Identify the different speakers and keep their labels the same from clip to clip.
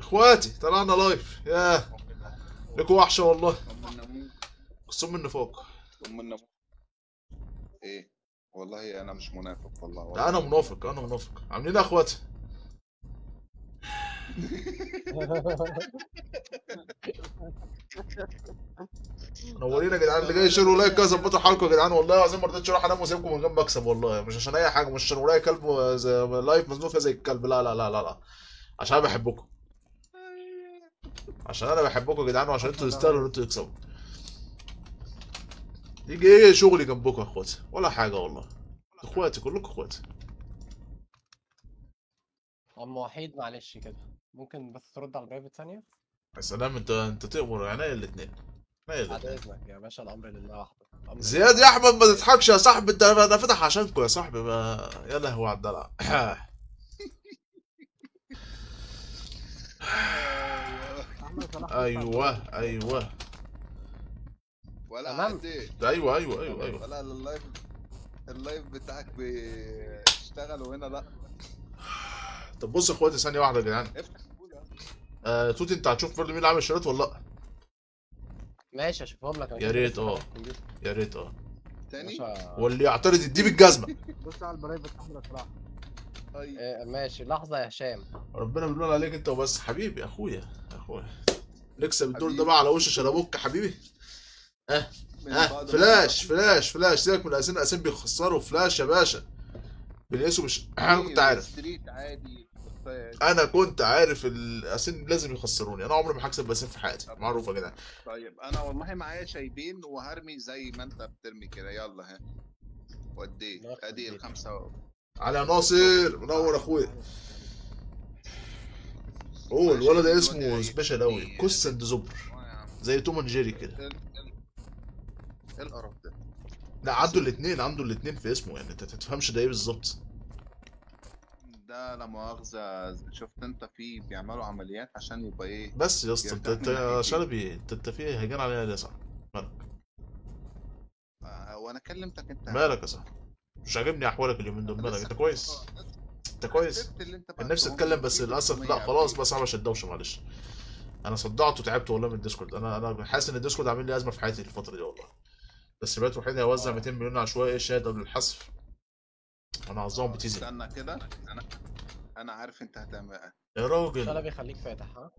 Speaker 1: اخواتي طلعنا لايف ياه لكم وحشه والله
Speaker 2: ام النموذج
Speaker 1: قسم النفاق
Speaker 2: ام النموذج ايه والله انا مش منافق والله
Speaker 1: لا
Speaker 2: والله
Speaker 1: انا منافق انا منافق عاملين ايه يا اخواتي منورين يا جدعان اللي جاي يشيروا لايك كده ظبطوا حالكم يا جدعان والله العظيم ما رضيتش اروح انام واسيبكم من غير ما اكسب والله مش عشان اي حاجه مش عشان ورايا كلب زي لايف مزنوق فيها زي الكلب لا لا لا لا لا عشان انا بحبكم عشان انا بحبكم يا جدعان وعشان انتوا تستاهلوا ان انتوا تكسبوا يجي ايه شغلي جنبكم يا اخواتي ولا حاجه والله اخواتي كلكم اخواتي
Speaker 3: عم وحيد معلش كده ممكن بس ترد على البرايفت ثانية
Speaker 1: يا سلام انت انت تأمر عينيا الاثنين عينيا
Speaker 3: بعد
Speaker 1: الاثنين
Speaker 3: اذنك يا باشا الامر لله وحده الأمر
Speaker 1: زياد يا احمد ما تضحكش يا صاحبي انت انا فاتح عشانكم يا صاحبي ما يا لهوي على الدلع
Speaker 4: احمد صلاح
Speaker 1: ايوه ايوه
Speaker 2: ولا
Speaker 3: تمام.
Speaker 2: عديت
Speaker 1: ايوه ايوه ايوه ايوه
Speaker 2: ولا اللايف اللايف بتاعك بيشتغل وهنا لا
Speaker 1: طب بص يا اخواتي ثانيه واحده يا جدعان
Speaker 2: افتح قول يا عم.
Speaker 1: آه توتي انت هتشوف برضه مين اللي عامل شريط ولا لا
Speaker 3: ماشي اشوفهم لك أنا
Speaker 1: يا
Speaker 3: كده
Speaker 1: ريت،
Speaker 3: لسه
Speaker 1: اه.
Speaker 3: فاتح الكمبيوتر.
Speaker 1: يا ريت اه
Speaker 2: تاني
Speaker 3: باشا
Speaker 1: واللي يعترض يديه بالجزمه
Speaker 4: بص على البرايفت احمد صلاح
Speaker 2: طيب
Speaker 3: إيه، ماشي لحظة يا هشام
Speaker 1: ربنا بيقول عليك انت وبس حبيبي اخويا اخويا نكسب الدور ده
Speaker 2: حبيبي.
Speaker 1: بقى على وش شرابوك يا حبيبي
Speaker 2: من
Speaker 1: ها
Speaker 2: بعد ما-
Speaker 1: فلاش فلاش فلاش سيبك من الاسين الاسين بيخسروا فلاش يا باشا بنقيسوا مش انا كنت عارف
Speaker 2: ستريت عادي
Speaker 1: انا كنت عارف الاسين لازم يخسروني انا عمري ما هكسب باسين في حياتي معروف يا جدعان
Speaker 2: طيب انا والله معايا شايبين وهرمي زي ما انت بترمي كده يلا ها وديت
Speaker 3: الله
Speaker 2: ادي
Speaker 3: يخليك.
Speaker 2: الخمسة
Speaker 1: علي ناصر منور اخويا اوه الولد ده اسمه سبيشال قوي كوس اند زبر زي توم اند جيري كده
Speaker 2: ايه القرف ده؟
Speaker 1: لا عنده الاثنين عنده الاثنين في اسمه يعني انت تفهمش ده ايه بالظبط
Speaker 2: ده لا مؤاخذة شفت انت في بيعملوا عمليات عشان يبقى ايه
Speaker 1: بس يا اسطى انت
Speaker 2: يرتاح
Speaker 1: انت
Speaker 2: من
Speaker 1: يا
Speaker 2: ناحيتين.
Speaker 1: شلبي انت انت في هيجان علينا ليه يا صاحبي مالك
Speaker 2: آه، وانا كلمتك انت
Speaker 1: مالك يا صاحبي مش عاجبني احوالك اليومين دول مالك انت كويس انت كويس
Speaker 2: الست اللي انت
Speaker 1: كان نفسي
Speaker 2: بعتهم
Speaker 1: اتكلم بس
Speaker 2: في
Speaker 1: للاسف
Speaker 2: 300
Speaker 1: لا خلاص
Speaker 2: عبيد.
Speaker 1: بس صعب عشان الدوشه معلش انا صدعت وتعبت والله من الديسكورد انا انا حاسس ان الديسكورد عامل لي ازمه في حياتي الفتره دي والله بس بقيت وحيد هيوزع
Speaker 2: آه.
Speaker 1: 200 مليون عشوائي شاهد قبل الحذف انا عظام بتيزي
Speaker 2: استنى كده انا انا عارف انت هتعمل ايه
Speaker 1: يا راجل
Speaker 3: شلبي خليك فاتح ها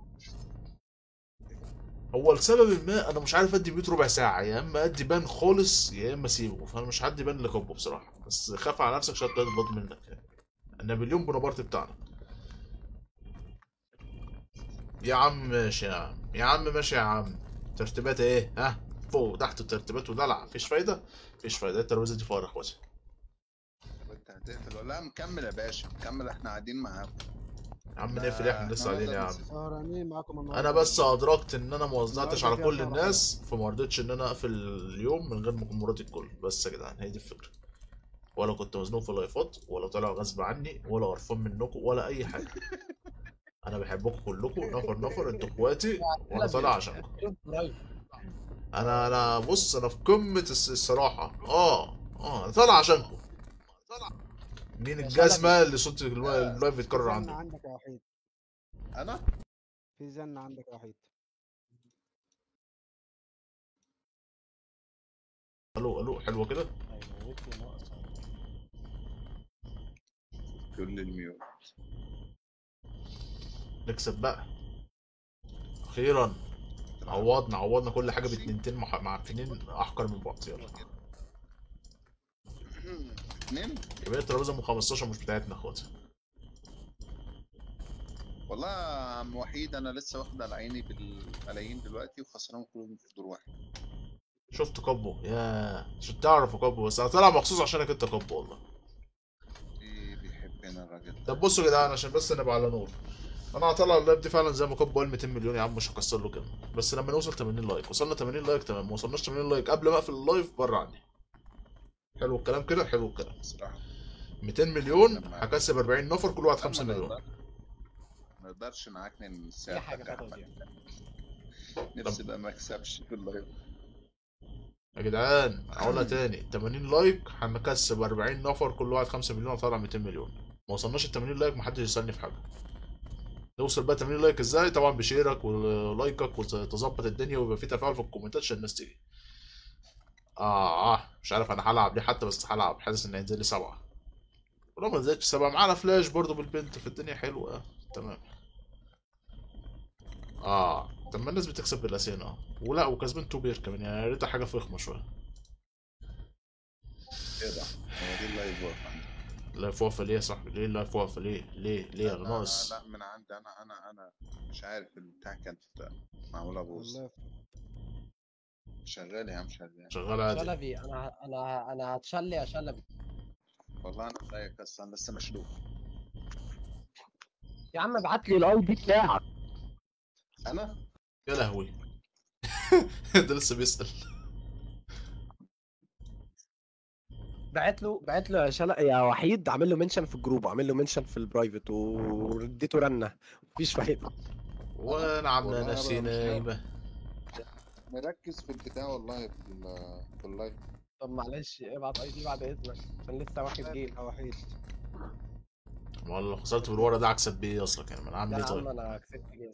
Speaker 1: هو لسبب ما انا مش عارف ادي بيوت ربع ساعه يا اما ادي بان خالص يا اما اسيبه فانا مش هدي بان لكوبو بصراحه بس خاف على نفسك عشان تغلط منك يعني نابليون بونابرت بتاعنا يا عم ماشي يا عم يا عم ماشي يا عم ترتيبات ايه ها فوق تحت الترتيبات ودلع مفيش فايده مفيش فايده الترابيزه دي فار يا اخواتي
Speaker 2: طب انت هتقفل ولا لا مكمل يا باشا مكمل احنا قاعدين معاكم
Speaker 1: يا عم
Speaker 2: لا،
Speaker 1: نقفل إيه؟ احنا لسه
Speaker 2: احنا
Speaker 1: قاعدين يا
Speaker 2: نقدر
Speaker 1: عم
Speaker 2: نسيب.
Speaker 4: سهرانين معاكم النهارده
Speaker 1: انا بس ادركت ان انا ما وزعتش على
Speaker 4: النهاردة
Speaker 1: كل
Speaker 4: فيها
Speaker 1: الناس فما رضيتش ان انا اقفل اليوم من غير ما اكون مراتي الكل بس يا جدعان هي دي الفكره ولا كنت مزنوق في لايفات ولا طالع غصب عني ولا قرفان منكم ولا اي حاجه انا بحبكم كلكم نفر نفر انتوا اخواتي وانا طالع عشانكم انا انا بص انا في قمه الس- الصراحه اه اه انا طالع عشانكم مين
Speaker 3: يا
Speaker 1: الجزمه اللي صوت الو- اللايف
Speaker 4: في
Speaker 1: بيتكرر
Speaker 4: زن
Speaker 1: عنده
Speaker 4: عندك يا وحيد
Speaker 2: انا
Speaker 4: في زن عندك يا وحيد
Speaker 1: الو الو حلوه كده
Speaker 3: هيموتني ناقص
Speaker 2: كل الميوت
Speaker 1: نكسب بقى اخيرا عوضنا عوضنا كل حاجه باتنينتين مح- معفنين احقر من بعض يلا
Speaker 2: اتنين
Speaker 1: يبقى الترابيزه ام 15 مش بتاعتنا اخواتي
Speaker 2: والله يا عم وحيد انا لسه واخد على عيني بالملايين دلوقتي وخسرانهم كلهم في دور واحد
Speaker 1: شفت كابو يا عشان تعرف يا كابو بس انا طالع مخصوص عشانك انت كابو والله
Speaker 2: ايه بيحبنا الراجل ده
Speaker 1: طب بصوا يا جدعان عشان بس نبقى على نور انا هطلع اللايف دي فعلا زي ما كابو قال 200 مليون يا عم مش هكسر له كده بس لما نوصل 80 لايك وصلنا 80 لايك تمام ما وصلناش 80 لايك قبل ما اقفل اللايف بره عني حلو الكلام كده حلو الكلام
Speaker 2: بصراحه
Speaker 1: 200 مليون هكسب 40 نفر كل واحد 5
Speaker 2: ما
Speaker 1: مليون
Speaker 2: نقدر- ما نقدرش نعكنن
Speaker 3: في
Speaker 2: الساعه
Speaker 3: حاجة فاتت دي
Speaker 2: نفسي بقى ما اكسبش في اللايف
Speaker 1: يا جدعان هقولها تاني 80 لايك هنكسب 40 نفر كل واحد 5 مليون هطلع 200 مليون ما وصلناش ال 80 لايك محدش يسالني في حاجه نوصل بقى 80 لايك ازاي طبعا بشيرك ولايكك وتظبط الدنيا ويبقى في تفاعل في الكومنتات عشان الناس تيجي اه اه مش عارف انا هلعب ليه حتى بس هلعب حاسس ان هينزل لي سبعه ولو ما نزلتش سبعه معانا فلاش برضه بالبنت فالدنيا حلوه آه. تمام اه طب ما الناس بتكسب بالاسين اه ولا وكسبان تو بير كمان يعني يا ريتها حاجه فخمه شويه
Speaker 2: ايه ده؟ هو دي اللايف واقف عندي
Speaker 1: لايف واقفه ليه يا صاحبي ليه اللايف واقفه ليه ليه ليه يا
Speaker 2: لا،
Speaker 1: ناقص
Speaker 2: لا من عندي انا انا انا مش عارف البتاع كانت معموله بوز
Speaker 4: والله
Speaker 2: شغال يا عم شغال
Speaker 1: شغال عادي
Speaker 3: شلبي انا انا انا هتشلي يا شلبي
Speaker 2: والله انا زيك بس انا لسه مشلوق
Speaker 3: يا عم ابعت لي الاي دي بتاعك
Speaker 2: انا
Speaker 1: يا لهوي ده لسه بيسأل
Speaker 3: بعت له بعت له يا شلا يا وحيد عامل له منشن في الجروب عامل له منشن في البرايفت ورديته رنه مفيش فايده
Speaker 1: وانا عامله
Speaker 2: والله
Speaker 1: نفسي
Speaker 2: أنا مش عارف.
Speaker 1: نايمه
Speaker 2: مركز في البتاع والله في ال- في اللايف
Speaker 3: طب معلش ابعت اي دي بعد اذنك عشان لسه واخد جيم
Speaker 4: يا وحيد
Speaker 1: ما لو خسرت بالورا ده هكسب بيه اصلا يعني ما انا عامل
Speaker 3: لا
Speaker 1: ايه
Speaker 3: يا
Speaker 1: طيب
Speaker 3: عم انا كسبت جيم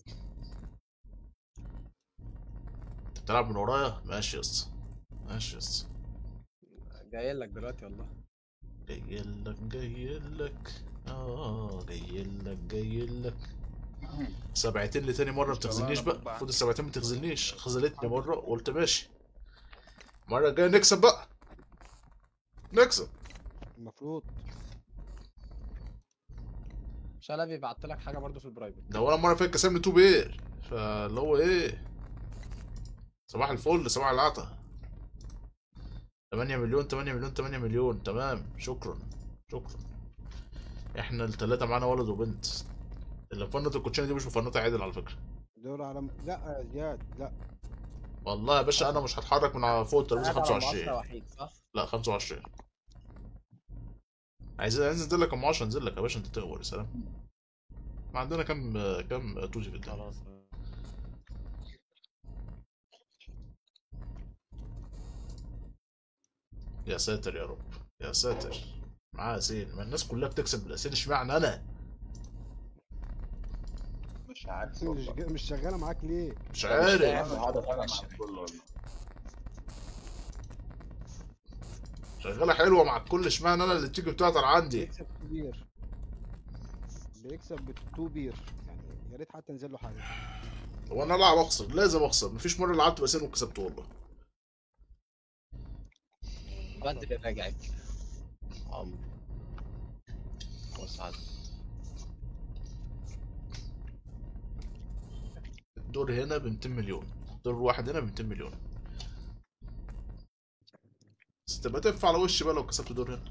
Speaker 1: انت بتلعب من ورايا ماشي يا اسطى ماشي يا اسطى
Speaker 3: جاي لك دلوقتي والله
Speaker 1: جاي لك جاي لك اه جاي لك جاي لك سبعتين لتاني مره ما
Speaker 2: إن شاء الله
Speaker 1: بتخزنيش
Speaker 2: أنا
Speaker 1: بقى
Speaker 2: بطبع.
Speaker 1: المفروض السبعتين ما تخزنيش خذلتني مره قلت ماشي المره الجايه نكسب بقى نكسب
Speaker 4: المفروض
Speaker 3: شلبي بعت لك حاجه برضو في البرايفت
Speaker 1: ده ولا مره فاتت كسبني تو بير فاللي هو ايه صباح الفل صباح العطا 8 مليون 8 مليون 8 مليون تمام شكرا شكرا احنا التلاتة معانا ولد وبنت اللي مفنط الكوتشينه دي مش مفنطه عادل على فكره
Speaker 4: دول على م- لا يا زياد لا
Speaker 1: والله يا باشا انا مش هتحرك من على فوق الترابيزه
Speaker 3: قاعد على معسكر
Speaker 1: 25
Speaker 3: وحيد صح؟
Speaker 1: لا 25 عايز عايز انزل لك ام 10 انزل لك يا باشا انت تغور يا سلام ما عندنا كام كام توزي في الدنيا
Speaker 3: خلاص
Speaker 1: يا ساتر يا رب يا ساتر معاه سين ما الناس كلها بتكسب بالاسين اشمعنى انا
Speaker 2: مش عارف
Speaker 4: مش
Speaker 2: والله
Speaker 4: جا- مش شغاله معاك ليه
Speaker 1: مش
Speaker 3: فاهم.
Speaker 1: عارف
Speaker 2: هقعد اتفرج على الكل والله
Speaker 1: شغاله حلوه مع الكل اشمعنى انا اللي بتيجي بتعطل عندي
Speaker 4: بيكسب تو بير بيكسب بالتو بير يعني يا ريت حتى نزل له حاجه
Speaker 1: هو انا العب اخسر لازم اخسر مفيش مره لعبت باسين وكسبت والله
Speaker 3: عملت اللي راجع عمرو وسعد
Speaker 1: الدور هنا ب 200 مليون الدور الواحد هنا ب 200 مليون بس تبقى تنفع على وشي بقى لو كسبت دور هنا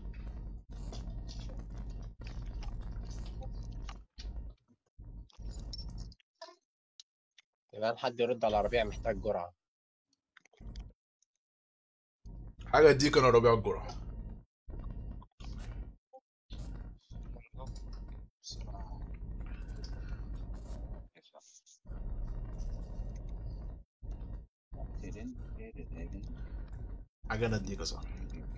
Speaker 3: يبقى حد يرد على ربيع محتاج جرعه
Speaker 1: حاجه اديك انا ربيع الجرعه حاجه انا اديك يا صاحبي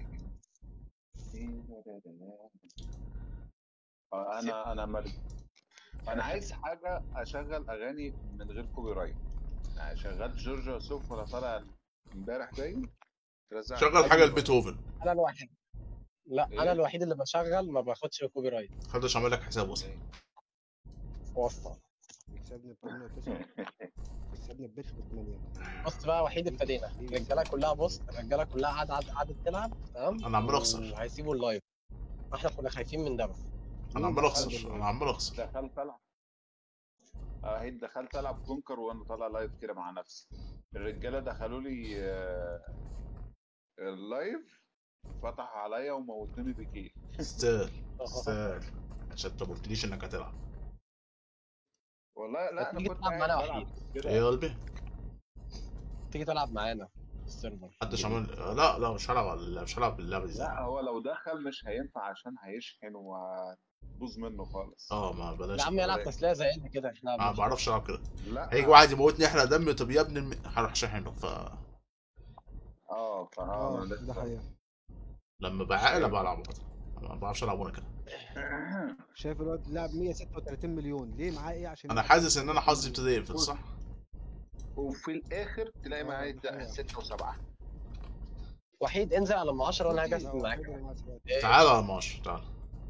Speaker 2: آه، انا انا مل... انا عايز حاجه اشغل اغاني من غير كوبي رايت يعني شغلت جورج وسوف ولا طالع امبارح باين رزع
Speaker 1: شغل حاجه لبيتهوفن
Speaker 3: انا الوحيد لا
Speaker 2: إيه؟
Speaker 3: انا الوحيد اللي بشغل ما باخدش كوبي رايت
Speaker 1: محدش عامل لك حساب اصلا
Speaker 3: واسطه
Speaker 4: يكسبني ب 8 و9 يكسبني ببيت ب 8
Speaker 3: بص بقى وحيد ابتدينا الرجاله كلها بص الرجاله كلها قاعده قاعده قاعدة تلعب تمام
Speaker 1: انا عمال اخسر
Speaker 3: وهيسيبوا اللايف احنا كنا خايفين من ده
Speaker 1: انا عمال اخسر انا عمال اخسر
Speaker 2: دخلت العب اه هيد دخلت العب كونكر وانا طالع لايف كده مع نفسي الرجاله دخلوا لي آه، اللايف فتحوا عليا وموتوني بكيل
Speaker 1: تستاهل تستاهل عشان انت ما قلتليش انك هتلعب
Speaker 2: والله لا انا
Speaker 3: هتيجي
Speaker 2: كنت
Speaker 3: تلعب
Speaker 2: قاعد
Speaker 3: معانا
Speaker 2: بلعب
Speaker 1: ايه
Speaker 2: كده
Speaker 1: يا قلبي
Speaker 3: تيجي تلعب معانا في السيرفر
Speaker 1: محدش عمل لا لا مش هلعب على مش هلعب باللعبه دي
Speaker 2: لا هو لو دخل مش هينفع عشان هيشحن وهتبوظ منه خالص
Speaker 1: اه ما بلاش
Speaker 3: يا عم يلعب تسليه زينا كده احنا
Speaker 1: ما بعرفش العب كده
Speaker 2: لا
Speaker 1: هيجي واحد يموتني يحرق دمي طب يا ابني الم... هروح شاحنه ف
Speaker 2: اه فاه
Speaker 4: اه
Speaker 2: أنا
Speaker 4: ده
Speaker 2: لسه-
Speaker 4: حقيقه
Speaker 1: لما بعقل بلعب ما بعرفش العب وانا كده
Speaker 4: شايف الواد لاعب 136 مليون ليه معاه ايه عشان
Speaker 1: انا
Speaker 4: يلعب؟
Speaker 1: حاسس ان انا حظي ابتدى يقفل صح
Speaker 2: وفي الاخر تلاقي
Speaker 4: آه،
Speaker 2: معايا
Speaker 4: دي حقيقة.
Speaker 2: 6 و7
Speaker 3: وحيد انزل على ام 10 وانا هاجي
Speaker 4: لا،
Speaker 3: اسند معاك
Speaker 4: وحيد اللي معاه سبعة.
Speaker 1: تعال على الماتش تعال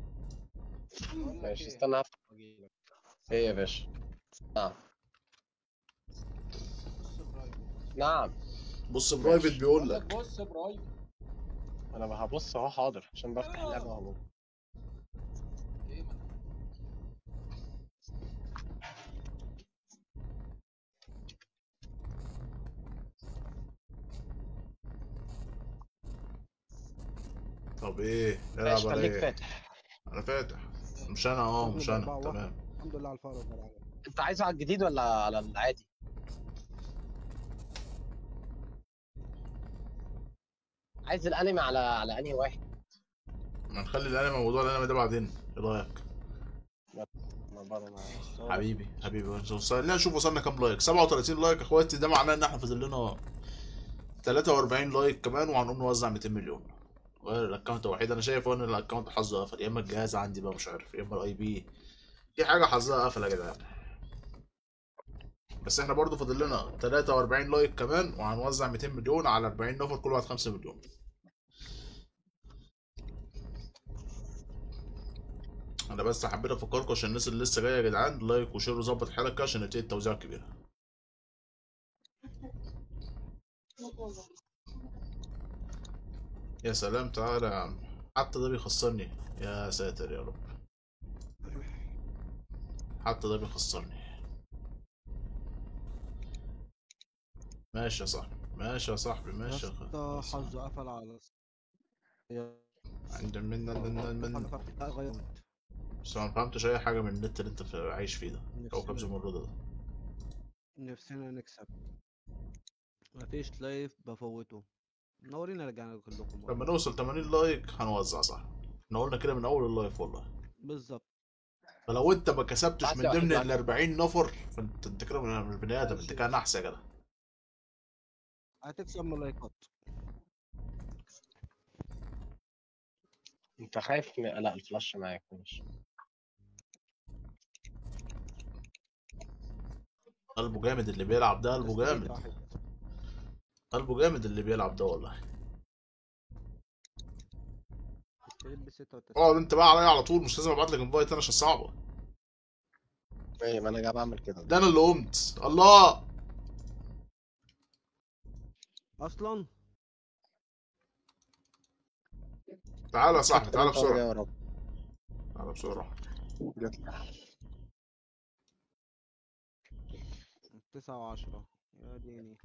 Speaker 3: ماشي استنى هفتح واجيلك. ايه يا باشا نعم نعم
Speaker 1: بص برايفت بيقول لك
Speaker 5: بص برايفت
Speaker 3: انا هبص اهو حاضر عشان بفتح اللعبه اهو
Speaker 5: ايه ما
Speaker 1: طب ايه نلعب
Speaker 3: ماشي
Speaker 1: على
Speaker 3: خليك
Speaker 1: ايه
Speaker 3: فاتح
Speaker 1: انا فاتح مش انا اه مش انا
Speaker 4: أربعة واحد.
Speaker 1: تمام
Speaker 4: الحمد لله على الفقر والبلاء
Speaker 3: انت عايزه على الجديد ولا على العادي عايز الانمي على على انهي واحد
Speaker 1: ما نخلي الانمي موضوع الانمي ده بعدين ايه رايك
Speaker 3: ما بره معايا.
Speaker 1: حبيبي حبيبي وصلنا نشوف وصلنا كام لايك 37 لايك يا اخواتي ده معناه ان احنا فاضل لنا 43 لايك كمان وهنقوم نوزع 200 مليون غير الاكونت وحيد انا شايف ان الاكونت حظه قفل يا اما الجهاز عندي بقى مش عارف يا اما الاي بي في حاجه حظها قفل يا جدعان بس احنا برضو فاضل لنا 43 لايك كمان وهنوزع 200 مليون على 40 نفر كل واحد 5 مليون انا بس حبيت افكركم عشان الناس اللي لسه جايه يا جدعان لايك وشير وظبط حالك كده عشان نبتدي التوزيع الكبير يا سلام تعالى يا عم حتى ده بيخسرني يا ساتر يا رب حتى ده بيخسرني ماشي يا صاحبي ماشي يا صاحبي ماشي يا
Speaker 4: يا
Speaker 1: خ-
Speaker 4: اسطى حظه قفل على يا
Speaker 1: عند من من من من
Speaker 4: لا غير
Speaker 1: بس ما فهمتش اي حاجه من النت اللي انت في- عايش فيه ده كوكب
Speaker 4: نفسنا
Speaker 1: زمرد ده
Speaker 4: نفسنا نكسب مفيش لايف بفوته منورين رجعنا كلكم
Speaker 1: لما
Speaker 4: والله.
Speaker 1: نوصل 80 لايك هنوزع صح احنا قلنا كده من اول اللايف والله
Speaker 4: بالظبط
Speaker 1: فلو انت ما كسبتش
Speaker 3: بعت
Speaker 1: من
Speaker 3: لي واحد
Speaker 1: ضمن
Speaker 3: بعت
Speaker 1: ال
Speaker 3: لي.
Speaker 1: 40 نفر فانت انت كده مش بني ادم انت كده نحس يا جدع
Speaker 4: هتكسب من اللايكات
Speaker 3: انت خايف م... لا الفلاش معاك ماشي
Speaker 1: قلبه جامد اللي بيلعب ده قلبه
Speaker 4: تسديد
Speaker 1: جامد
Speaker 4: واحد.
Speaker 1: قلبه جامد اللي بيلعب ده والله
Speaker 4: تستلم ب 96
Speaker 1: اقعد انت بقى عليا على طول مش لازم ابعت لك انفايت انا عشان صعبه
Speaker 3: ايه ما انا جاي بعمل كده
Speaker 1: ده انا اللي قمت الله
Speaker 4: اصلا
Speaker 1: تعالى يا صاحبي تعالى
Speaker 3: طب جاي
Speaker 1: بسرعه
Speaker 3: وراك.
Speaker 1: تعالى بسرعه
Speaker 3: جت.
Speaker 4: 9 و10 يا ديني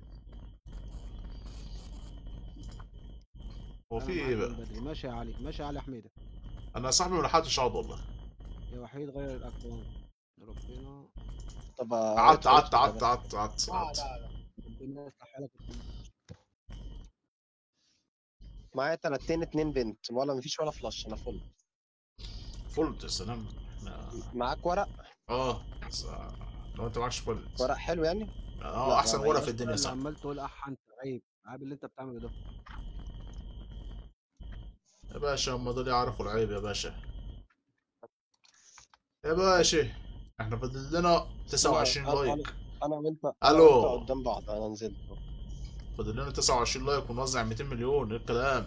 Speaker 1: هو
Speaker 4: أنا
Speaker 1: في
Speaker 4: معاك
Speaker 1: ايه
Speaker 4: من
Speaker 1: بقى
Speaker 4: بدري ماشي يا علي ماشي يا علي حميده
Speaker 1: انا يا صاحبي ما لحقتش اقعد والله
Speaker 4: يا وحيد غير الاكونت ربنا
Speaker 3: طب
Speaker 1: قعدت
Speaker 3: ادخل،
Speaker 1: قعدت
Speaker 3: ادخل.
Speaker 1: قعدت قعدت قعدت
Speaker 5: لا
Speaker 1: قعدت
Speaker 5: لا لا
Speaker 4: ربنا يصلح حالك
Speaker 3: معايا تلاتين اتنين بنت ولا مفيش ولا فلاش انا فل
Speaker 1: فولت يا سلام احنا-
Speaker 3: معاك ورق
Speaker 1: اه بس آه، لو انت معكش فولت
Speaker 3: ورق حلو يعني
Speaker 1: اه
Speaker 3: لا،
Speaker 1: احسن
Speaker 3: لا،
Speaker 1: ورقه
Speaker 3: لا،
Speaker 1: في الدنيا يا
Speaker 4: اللي
Speaker 1: صاحبي
Speaker 4: عمال تقول اح انت عيب عيب اللي انت بتعمله ده
Speaker 1: يا باشا هم دول يعرفوا العيب يا باشا يا باشا احنا فاضل لنا 29
Speaker 3: أنا- أنا-
Speaker 1: لايك
Speaker 3: انا وانت
Speaker 1: ألو.
Speaker 3: أنا وأنت قدام بعض انا نزلت
Speaker 1: فاضل لنا 29 لايك ونوزع 200 مليون ايه الكلام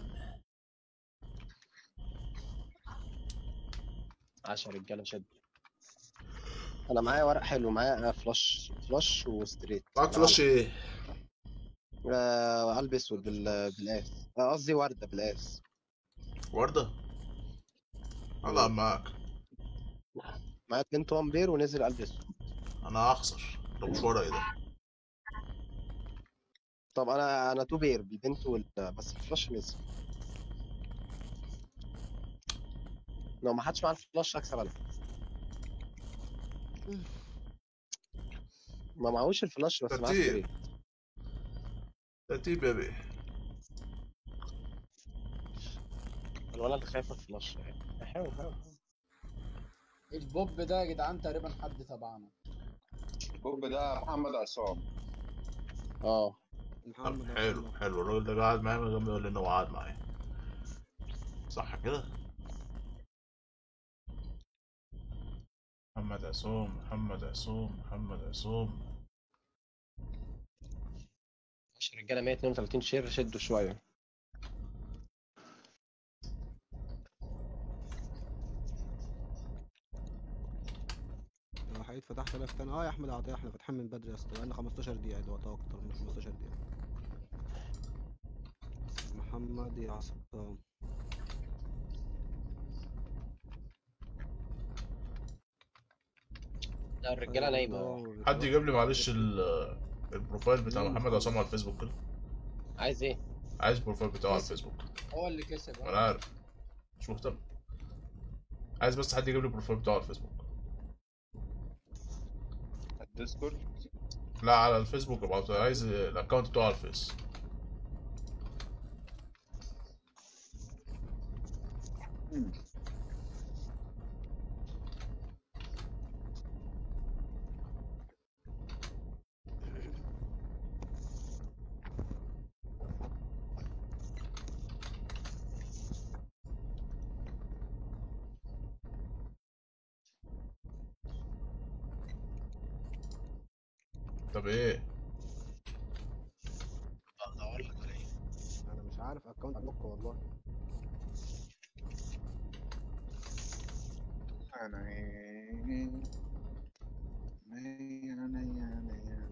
Speaker 3: عشان رجاله شد انا معايا ورق حلو معايا فلاش فلاش وستريت
Speaker 1: معاك فلاش ايه
Speaker 3: آه قلب اسود بال... بالاس آه، قصدي ورده بالاس
Speaker 1: ورده الله معاك
Speaker 3: معايا اتنين توم بير ونزل قلب اسود
Speaker 1: انا هخسر لو مش ورقي ده
Speaker 3: طب انا انا تو بير بالبنت وال بس الفلاش نزل لو ما حدش معاه الفلاش هكسب انا ما معهوش الفلاش بس معاه
Speaker 1: ترتيب.
Speaker 3: ستريت
Speaker 1: ترتيب يا بيه
Speaker 3: الولد اللي خايف من الفلاش يعني حلو حلو
Speaker 5: البوب ده يا جدعان تقريبا حد تبعنا
Speaker 2: البوب ده محمد عصام
Speaker 3: اه
Speaker 4: محمد
Speaker 1: طب
Speaker 4: عبد
Speaker 1: حلو
Speaker 4: الله.
Speaker 1: حلو الراجل ده قاعد معايا من غير ما يقول لي ان هو قاعد معايا صح كده محمد عصام محمد عصام محمد عصام
Speaker 3: عشان رجاله 132 شير شدوا شويه
Speaker 4: وحيد فتحت لايف تاني اه يا احمد عطيه احنا فاتحين من بدري يا اسطى بقالنا 15 دقيقه دلوقتي أو اكتر من 15 دقيقه محمد يا عصام
Speaker 3: لا الرجاله نايمه
Speaker 1: حد يجيب لي معلش ال- البروفايل بتاع محمد عصام على الفيسبوك كده
Speaker 3: عايز ايه؟
Speaker 1: عايز البروفايل بتاعه على الفيسبوك
Speaker 5: هو اللي كسب
Speaker 1: انا عارف مش مهتم عايز بس حد يجيب لي البروفايل بتاعه على الفيسبوك
Speaker 2: الديسكورد
Speaker 1: لا على الفيسبوك ابعت عايز الاكونت بتاعه على الفيس طب ايه
Speaker 3: ادور لك على ايه؟
Speaker 4: انا مش عارف اكونت بوك والله
Speaker 2: انا انا انا انا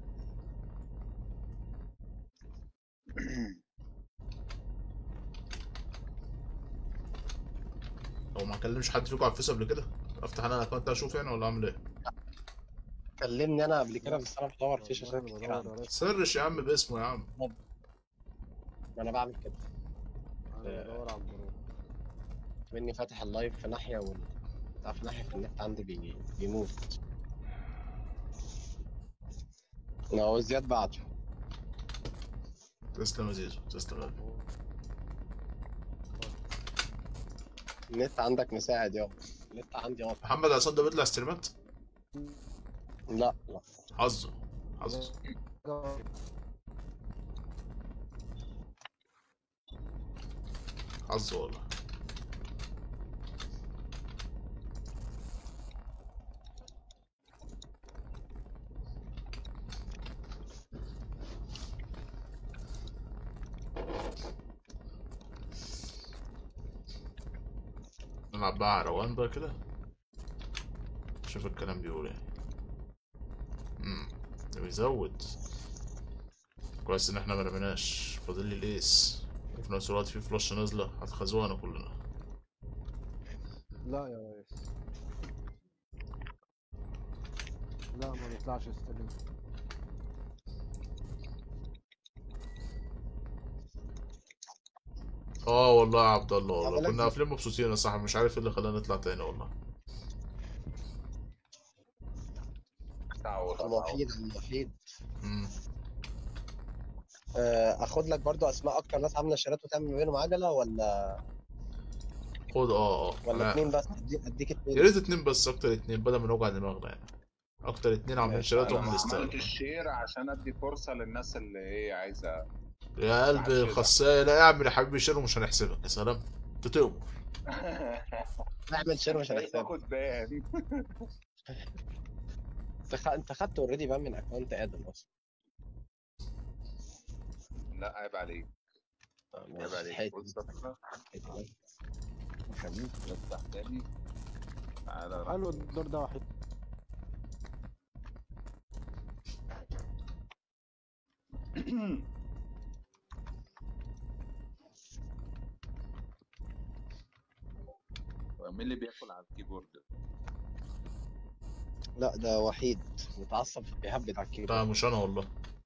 Speaker 1: هو ما كلمش حد فيكم على الفيس قبل كده افتح انا الاكونت ده اشوف يعني ولا اعمل ايه
Speaker 3: كلمني انا قبل كده بس انا بدور فيش
Speaker 4: والله
Speaker 3: عشان
Speaker 4: أنا
Speaker 3: كتير
Speaker 4: بدور
Speaker 3: عندي.
Speaker 4: يا ريس.
Speaker 1: سرش يا عم باسمه يا عم
Speaker 3: ما انا بعمل كده
Speaker 4: انا بدور على الجروب
Speaker 3: مني فاتح اللايف في ناحيه وال تعرف ناحيه في النت عندي بي... بيموت هو زياد بعته
Speaker 1: تسلم يا زيزو تسلم يا قلبي.
Speaker 3: النت عندك مساعد يابا النت عندي اه
Speaker 1: محمد عصام ده بيطلع ستريمات
Speaker 3: لا لا
Speaker 1: حظه حظه حظه والله نلعب بقى على روان بقى كده شوف الكلام بيقول ايه امم ده بيزود كويس ان احنا ما رميناش فاضل لي الايس وفي نفس الوقت في فلاش نازله هتخزونا كلنا
Speaker 4: لا يا ريس لا ما بيطلعش يستلم
Speaker 1: اه والله يا عبد الله والله
Speaker 3: عملك
Speaker 1: كنا
Speaker 3: إيه؟
Speaker 1: قافلين مبسوطين يا صاحبي مش عارف ايه اللي خلانا نطلع تاني والله
Speaker 2: تعود
Speaker 3: المفيد المفيد
Speaker 1: امم
Speaker 3: آه، اخد لك برضو اسماء اكتر ناس عامله شيرات وتعمل ما بينهم عجله ولا
Speaker 1: خد اه اه
Speaker 3: ولا
Speaker 1: أنا-
Speaker 3: اتنين بس أدي- اديك
Speaker 1: يا
Speaker 3: اتنين
Speaker 1: ريت اتنين بس اكتر اتنين بدل ما نوجع دماغنا يعني اكتر اتنين عاملين
Speaker 3: ماشي.
Speaker 1: شيراتهم
Speaker 2: انا عملت
Speaker 1: يستاهلوا
Speaker 2: الشير عشان ادي فرصه للناس اللي هي عايزه
Speaker 1: يا قلب
Speaker 2: عشرة.
Speaker 1: الخسايه لا اعمل يا حبيبي شير ومش هنحسبك يا سلام انت تؤمر
Speaker 3: نعمل شير مش هنحسبها
Speaker 2: باخد بان
Speaker 3: انت خ... انت خدت اوريدي بان من اكونت ادم اصلا
Speaker 2: لا عيب عليك عيب عليك
Speaker 3: حيت-
Speaker 2: بص أصلاً،
Speaker 3: حيت-
Speaker 2: خليك تفتح تاني تعالى
Speaker 4: حلو الدور ده واحد
Speaker 2: مين اللي بياكل على الكيبورد
Speaker 3: لا ده وحيد متعصب بيهبد على
Speaker 1: لا
Speaker 3: الكيبورد
Speaker 1: مش انا والله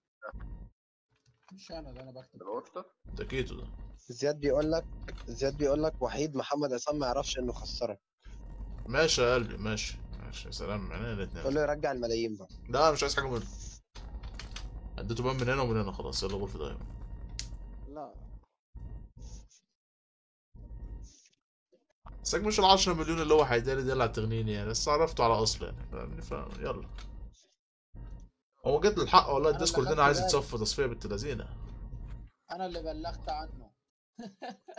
Speaker 5: مش انا ده انا بكتب
Speaker 2: القطه
Speaker 1: ده كيتو ده
Speaker 3: زياد بيقول لك زياد بيقول لك وحيد محمد عصام ما يعرفش انه خسرك
Speaker 1: ماشي يا قلبي ماشي ماشي يا سلام عينينا
Speaker 3: قول
Speaker 1: الاتنين
Speaker 3: له يرجع الملايين بقى
Speaker 1: لا أنا مش عايز حاجه منه اديته بان من هنا ومن هنا خلاص يلا غرفه دايما
Speaker 4: لا
Speaker 1: بس مش ال 10 مليون اللي هو هيداري دي اللي هتغنيني يعني بس عرفته على اصله يعني فاهمني ف يلا هو جد الحق والله
Speaker 5: أنا
Speaker 1: الديسكورد
Speaker 5: اللي
Speaker 1: هنا عايز
Speaker 5: خدت
Speaker 1: يتصفى تصفيه بنت لذينه
Speaker 5: انا اللي بلغت عنه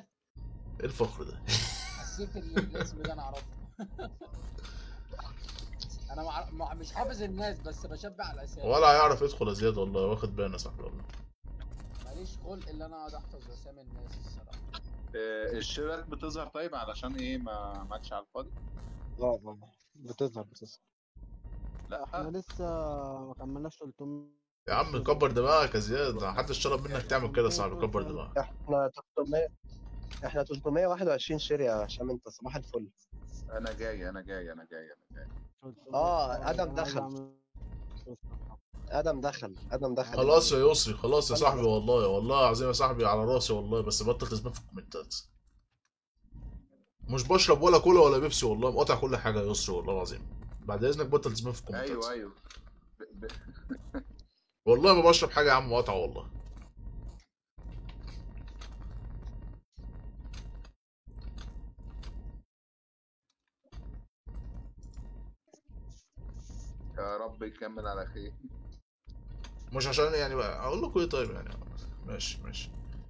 Speaker 1: ايه الفخر ده
Speaker 5: حسيت ان الاسم ده انا اعرفه انا مع... مع... مش حافظ الناس بس بشبع على الاسامي
Speaker 1: ولا هيعرف يدخل يا زياد والله واخد بالنا صاحبي والله
Speaker 5: ماليش خلق اللي انا اقعد احفظ اسامي الناس الصراحه
Speaker 2: آه، الشيرات بتظهر طيب علشان ايه ما ماتش على الفاضي
Speaker 3: اه اه بتظهر بتظهر
Speaker 4: احنا
Speaker 2: لا
Speaker 4: لسه ما كملناش 300
Speaker 1: يا عم كبر دماغك يا زياد محدش طلب منك تعمل كده يا صاحبي كبر دماغك
Speaker 3: احنا 300 احنا 321 شير يا هشام انت صباح الفل
Speaker 2: انا جاي انا جاي انا جاي انا جاي
Speaker 4: 300
Speaker 3: آه، آدم
Speaker 4: أنا عايز
Speaker 3: دخل.
Speaker 4: أعمل-
Speaker 3: ادم دخل ادم دخل
Speaker 1: خلاص يا يسري خلاص يا صاحبي والله والله العظيم يا صاحبي على راسي والله بس بطل تزبط في الكومنتات مش بشرب ولا كولا ولا بيبسي والله مقاطع كل حاجه يا يسري والله العظيم بعد اذنك بطل تزبط في الكومنتات
Speaker 2: ايوه ايوه ب... ب...
Speaker 1: والله ما بشرب حاجه يا عم مقاطعه والله
Speaker 2: يا رب يكمل على خير
Speaker 1: مش عشان يعني بقى اقول لكم ايه طيب يعني ماشي ماشي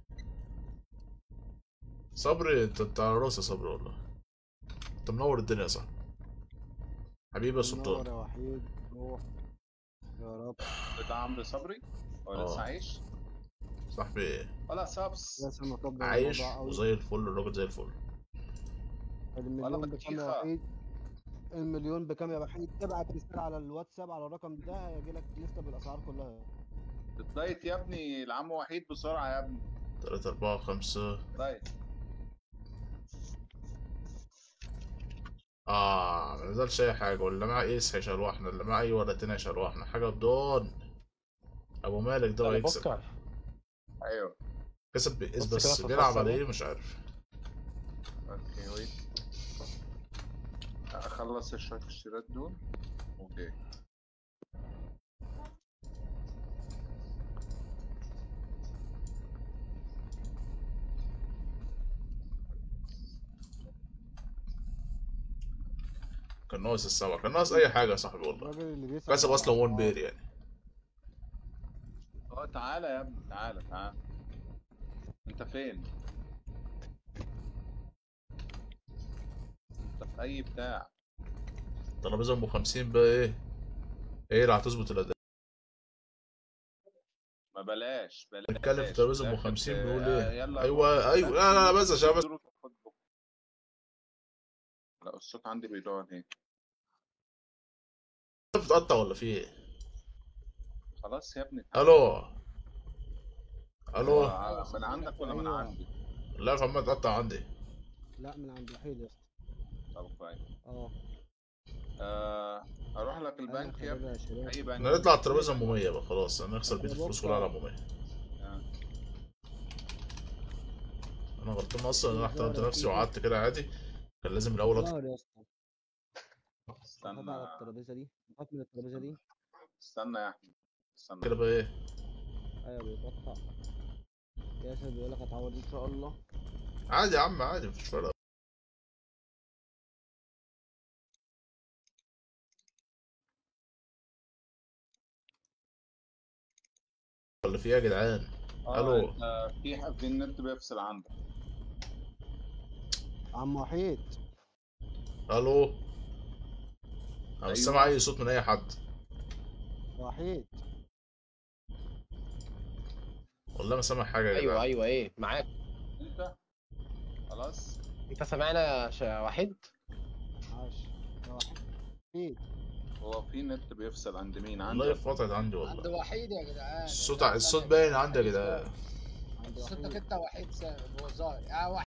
Speaker 1: صبري انت انت على راسي يا صبري والله انت منور الدنيا يا صاحبي حبيبي يا
Speaker 4: منور
Speaker 1: سلطان
Speaker 4: يا وحيد روح يا رب
Speaker 2: ده عمرو صبري ولا
Speaker 1: آه.
Speaker 2: لسه عايش
Speaker 1: صاحبي
Speaker 2: ولا سابس
Speaker 4: يا سما كبر
Speaker 1: عايش
Speaker 4: الموضوع أوي.
Speaker 1: وزي الفل الراجل زي الفل
Speaker 4: المليون بكام يا
Speaker 2: بطيخة.
Speaker 4: وحيد المليون بكام يا وحيد ابعت رسالة على الواتساب على الرقم ده هيجي لك لسته بالاسعار كلها
Speaker 2: الدايت يا ابني العم وحيد بسرعه يا ابني
Speaker 1: تلاتة أربعة خمسة
Speaker 2: دايت
Speaker 1: اه ما نزلش أي حاجة واللي معاه إيس هيشلوحنا اللي معاه أي ورقتين هيشلوحنا حاجة بدون أبو مالك ده
Speaker 3: انا
Speaker 1: هيكسب
Speaker 3: بفكر
Speaker 1: كسب بإيس
Speaker 3: بص كده
Speaker 1: بس
Speaker 3: في
Speaker 1: بيلعب
Speaker 3: الخاصة
Speaker 1: على
Speaker 3: دي.
Speaker 1: إيه مش عارف
Speaker 2: اوكي ويت اخلص الشوية الشيرات دول اوكي
Speaker 1: كان ناقص السبعة كان ناقص أي حاجة يا صاحبي والله
Speaker 4: الراجل اللي بيسأل
Speaker 1: كسب
Speaker 4: على
Speaker 1: أصلا وان
Speaker 4: الأسعار.
Speaker 1: بير يعني
Speaker 2: اه تعالى يا ابني تعالى تعالى انت فين انت في اي بتاع
Speaker 1: ترابيزة أم خمسين بقى إيه إيه اللي هتظبط الأداء
Speaker 2: ما بلاش بلاش
Speaker 1: نتكلم في ترابيزة أم
Speaker 2: داخل
Speaker 1: 50
Speaker 2: في-
Speaker 1: بنقول
Speaker 2: آه،
Speaker 1: إيه
Speaker 2: يلا
Speaker 1: أيوه أيوه لا لا لا بس عشان بس
Speaker 2: لا الصوت عندي بيضاع هنا
Speaker 1: بتقطع ولا في إيه
Speaker 2: خلاص يا ابني
Speaker 1: ألو ألو
Speaker 2: آه، من عندك ولا من
Speaker 4: أيوة.
Speaker 2: عندي
Speaker 1: لا فما تقطع عندي
Speaker 4: لا من عند وحيد يا اسطى
Speaker 2: طب كويس
Speaker 4: اه
Speaker 2: آه، اروح لك
Speaker 4: انا
Speaker 2: البنك يا ابني
Speaker 4: خاربها يا شباب
Speaker 2: اي بنك
Speaker 1: نطلع على الترابيزة أم 100 بقى خلاص هنخسر بيت
Speaker 4: يا
Speaker 1: الفلوس
Speaker 4: بابا.
Speaker 1: كلها على أم 100
Speaker 2: آه.
Speaker 1: أنا غلطان أصلا إن أنا
Speaker 4: ظهر
Speaker 1: احترمت
Speaker 4: يا
Speaker 1: نفسي
Speaker 4: سيدي.
Speaker 1: وقعدت كده عادي كان لازم الأول أطلع
Speaker 4: ظهر يا اسطى حط
Speaker 2: استنى
Speaker 4: على الترابيزه دي حط من الترابيزه دي
Speaker 2: استنى يا احمد استنى
Speaker 1: كده بقى إيه
Speaker 4: ايوه بيتقطع ياسر بيقول لك هتعوض ان شاء الله
Speaker 1: عادي يا عم عادي مفيش فرق ولا في ايه يا جدعان
Speaker 2: اه
Speaker 1: ألو.
Speaker 2: انت في ح- في النت بيفصل عندك
Speaker 4: عم وحيد
Speaker 1: الو انا
Speaker 2: أيوة.
Speaker 1: مش سامع اي صوت من اي حد
Speaker 4: وحيد
Speaker 1: والله ما سامع حاجه يا
Speaker 3: ايوه
Speaker 1: جدعان
Speaker 3: ايوه ايه معاك
Speaker 2: انت خلاص
Speaker 3: انت سامعنا يا ش- وحيد
Speaker 4: عاش يا وحيد
Speaker 2: هو في نت بيفصل عند مين
Speaker 1: والله
Speaker 2: عندك
Speaker 1: اتقطعت عندي
Speaker 5: عند
Speaker 1: والله
Speaker 5: وحيد يا جدعان
Speaker 1: الصوت الصوت باين عندي يا جدعان
Speaker 4: عند
Speaker 5: صوتك
Speaker 4: وحيد
Speaker 5: انت وحيد سامي هو ظاهر يا